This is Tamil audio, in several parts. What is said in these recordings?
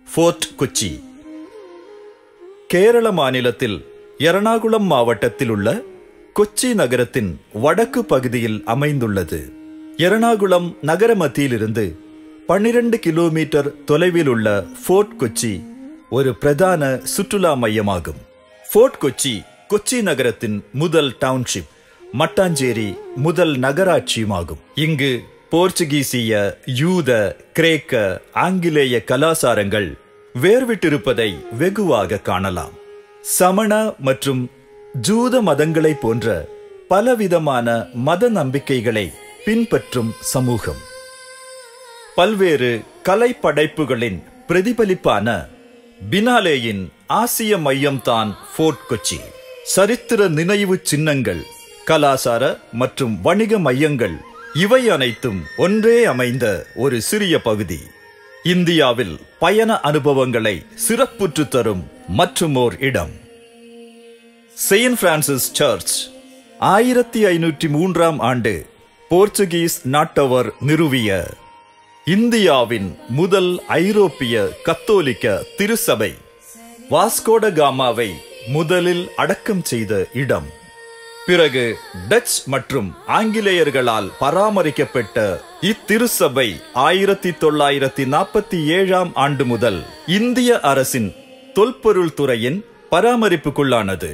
ஃபோர்ட் கொச்சி கேரள மாநிலத்தில் எர்ணாகுளம் மாவட்டத்தில் உள்ள கொச்சி நகரத்தின் வடக்கு பகுதியில் அமைந்துள்ளது எர்ணாகுளம் நகர மத்தியிலிருந்து பன்னிரண்டு கிலோமீட்டர் தொலைவில் உள்ள ஃபோர்ட் கொச்சி ஒரு பிரதான சுற்றுலா மையமாகும் ஃபோர்ட் கொச்சி கொச்சி நகரத்தின் முதல் டவுன்ஷிப் மட்டாஞ்சேரி முதல் நகராட்சியுமாகும் இங்கு போர்ச்சுகீசிய யூத கிரேக்க ஆங்கிலேய கலாசாரங்கள் வேர்விட்டிருப்பதை வெகுவாக காணலாம் சமண மற்றும் ஜூத மதங்களை போன்ற பலவிதமான மத நம்பிக்கைகளை பின்பற்றும் சமூகம் பல்வேறு கலை படைப்புகளின் பிரதிபலிப்பான பினாலேயின் ஆசிய மையம்தான் ஃபோர்ட் கொச்சி சரித்திர நினைவு சின்னங்கள் கலாசார மற்றும் வணிக மையங்கள் இவை அனைத்தும் ஒன்றே அமைந்த ஒரு சிறிய பகுதி இந்தியாவில் பயண அனுபவங்களை சிறப்புற்று தரும் மற்றுமோர் இடம் செயின்ட் பிரான்சிஸ் சர்ச் ஆயிரத்தி ஐநூற்றி மூன்றாம் ஆண்டு போர்ச்சுகீஸ் நாட்டவர் நிறுவிய இந்தியாவின் முதல் ஐரோப்பிய கத்தோலிக்க திருசபை வாஸ்கோட காமாவை முதலில் அடக்கம் செய்த இடம் பிறகு டச் மற்றும் ஆங்கிலேயர்களால் பராமரிக்கப்பட்ட இத்திருசபை ஆயிரத்தி தொள்ளாயிரத்தி நாற்பத்தி ஏழாம் ஆண்டு முதல் இந்திய அரசின் தொல்பொருள் துறையின் பராமரிப்புக்குள்ளானது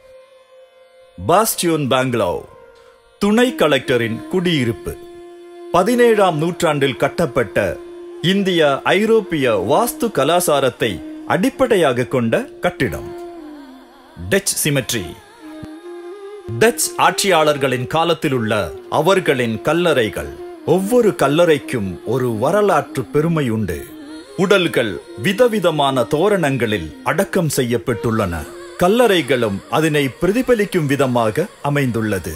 பாஸ்டியோன் பாங்க்லோ துணை கலெக்டரின் குடியிருப்பு பதினேழாம் நூற்றாண்டில் கட்டப்பட்ட இந்திய ஐரோப்பிய வாஸ்து கலாசாரத்தை அடிப்படையாக கொண்ட கட்டிடம் டச் சிமெட்ரி டச் ஆட்சியாளர்களின் காலத்தில் உள்ள அவர்களின் கல்லறைகள் ஒவ்வொரு கல்லறைக்கும் ஒரு வரலாற்று பெருமை உண்டு உடல்கள் விதவிதமான தோரணங்களில் அடக்கம் செய்யப்பட்டுள்ளன கல்லறைகளும் அதனை பிரதிபலிக்கும் விதமாக அமைந்துள்ளது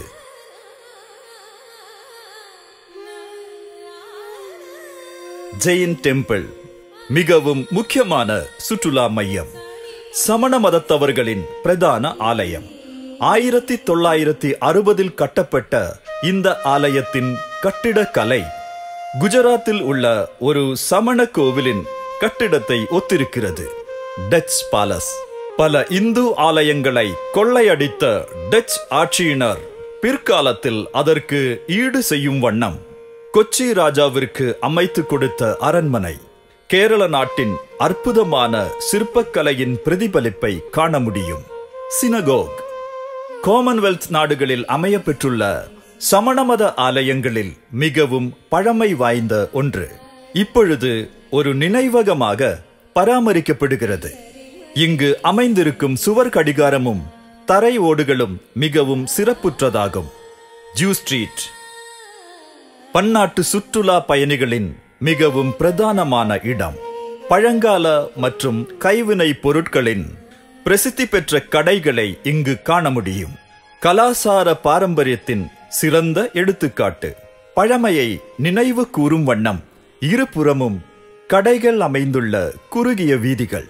ஜெயின் டெம்பிள் மிகவும் முக்கியமான சுற்றுலா மையம் சமண மதத்தவர்களின் பிரதான ஆலயம் ஆயிரத்தி தொள்ளாயிரத்தி அறுபதில் கட்டப்பட்ட இந்த ஆலயத்தின் கட்டிடக்கலை குஜராத்தில் உள்ள ஒரு சமண கோவிலின் கட்டிடத்தை ஒத்திருக்கிறது டச் பாலஸ் பல இந்து ஆலயங்களை கொள்ளையடித்த டச் ஆட்சியினர் பிற்காலத்தில் அதற்கு ஈடு செய்யும் வண்ணம் கொச்சி ராஜாவிற்கு அமைத்து கொடுத்த அரண்மனை கேரள நாட்டின் அற்புதமான சிற்பக்கலையின் பிரதிபலிப்பை காண முடியும் சினகோக் காமன்வெல்த் நாடுகளில் அமையப்பெற்றுள்ள சமணமத ஆலயங்களில் மிகவும் பழமை வாய்ந்த ஒன்று இப்பொழுது ஒரு நினைவகமாக பராமரிக்கப்படுகிறது இங்கு அமைந்திருக்கும் சுவர் கடிகாரமும் தரை ஓடுகளும் மிகவும் சிறப்புற்றதாகும் ஜூ ஸ்ட்ரீட் பன்னாட்டு சுற்றுலா பயணிகளின் மிகவும் பிரதானமான இடம் பழங்கால மற்றும் கைவினை பொருட்களின் பிரசித்தி பெற்ற கடைகளை இங்கு காண முடியும் கலாசார பாரம்பரியத்தின் சிறந்த எடுத்துக்காட்டு பழமையை நினைவு கூறும் வண்ணம் இருபுறமும் கடைகள் அமைந்துள்ள குறுகிய வீதிகள்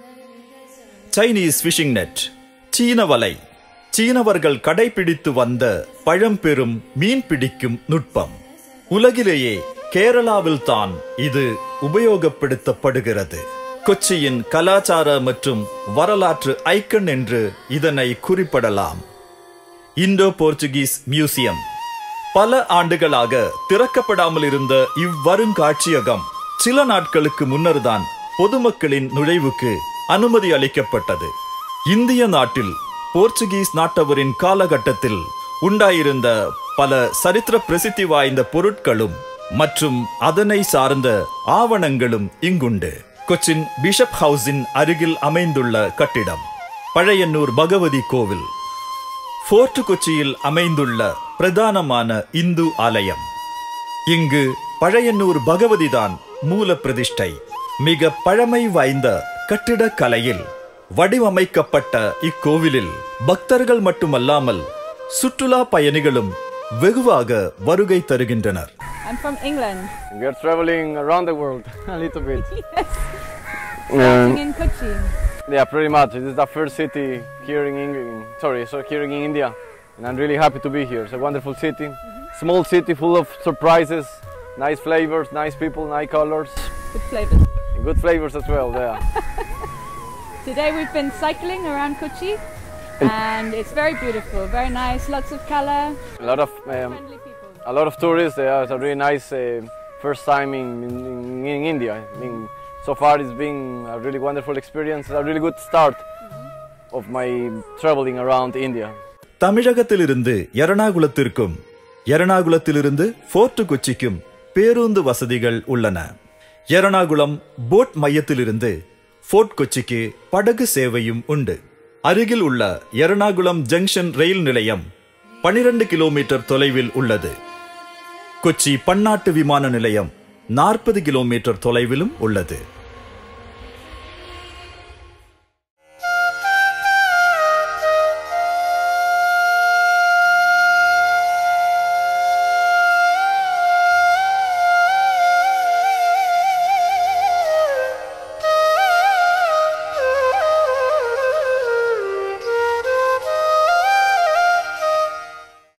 சைனீஸ் ஃபிஷிங் நெட் சீன வலை சீனவர்கள் கடைபிடித்து வந்த பழம்பெரும் மீன் பிடிக்கும் நுட்பம் உலகிலேயே கேரளாவில் தான் இது உபயோகப்படுத்தப்படுகிறது கொச்சியின் கலாச்சார மற்றும் வரலாற்று ஐக்கன் என்று இதனை குறிப்பிடலாம் இந்தோ போர்ச்சுகீஸ் மியூசியம் பல ஆண்டுகளாக திறக்கப்படாமல் இருந்த இவ்வருங்காட்சியகம் சில நாட்களுக்கு முன்னர்தான் பொதுமக்களின் நுழைவுக்கு அனுமதி அளிக்கப்பட்டது இந்திய நாட்டில் போர்ச்சுகீஸ் நாட்டவரின் காலகட்டத்தில் உண்டாயிருந்த பல சரித்திர பிரசித்தி வாய்ந்த பொருட்களும் மற்றும் அதனை சார்ந்த ஆவணங்களும் இங்குண்டு கொச்சின் பிஷப் ஹவுஸின் அருகில் அமைந்துள்ள கட்டிடம் பழையன்னூர் பகவதி கோவில் ஃபோர்ட் கொச்சியில் அமைந்துள்ள பிரதானமான இந்து ஆலயம் இங்கு பழையன்னூர் பகவதிதான் மூல பிரதிஷ்டை மிக பழமை வாய்ந்த கட்டிடக்கலையில் வடிவமைக்கப்பட்ட இக்கோவிலில் பக்தர்கள் மட்டுமல்லாமல் சுற்றுலா பயணிகளும் வெகுவாக வருகை தருகின்றனர் I'm from England. We are traveling around the world a little bit. Starting Um, in Kochi. yeah, pretty much. This is the first city here in England. Sorry, so here in India, and I'm really happy to be here. It's a wonderful city, small city full of surprises, nice flavors, nice people, nice colors. Good flavors. Good flavors as well. Yeah. Today we've been cycling around Kochi and it's very beautiful, very nice, lots of color, A lot of um, friendly people. a lot of tourists. Yeah, it's a really nice uh, first time in, in, in India. I mean, so far it's been a really wonderful experience. A really good start of my traveling around India. தமிழகத்திலிருந்து எரணாகுளத்திற்கும் எரணாகுளத்திலிருந்து ஃபோர்ட் கொச்சிக்கும் பேருந்து வசதிகள் உள்ளன எரணாகுளம் போட் மையத்திலிருந்து ஃபோர்ட் கொச்சிக்கு படகு சேவையும் உண்டு அருகில் உள்ள எரணாகுளம் ஜங்ஷன் ரயில் நிலையம் 12 கிலோமீட்டர் தொலைவில் உள்ளது கொச்சி பன்னாட்டு விமான நிலையம் நாற்பது கிலோமீட்டர் தொலைவிலும் உள்ளது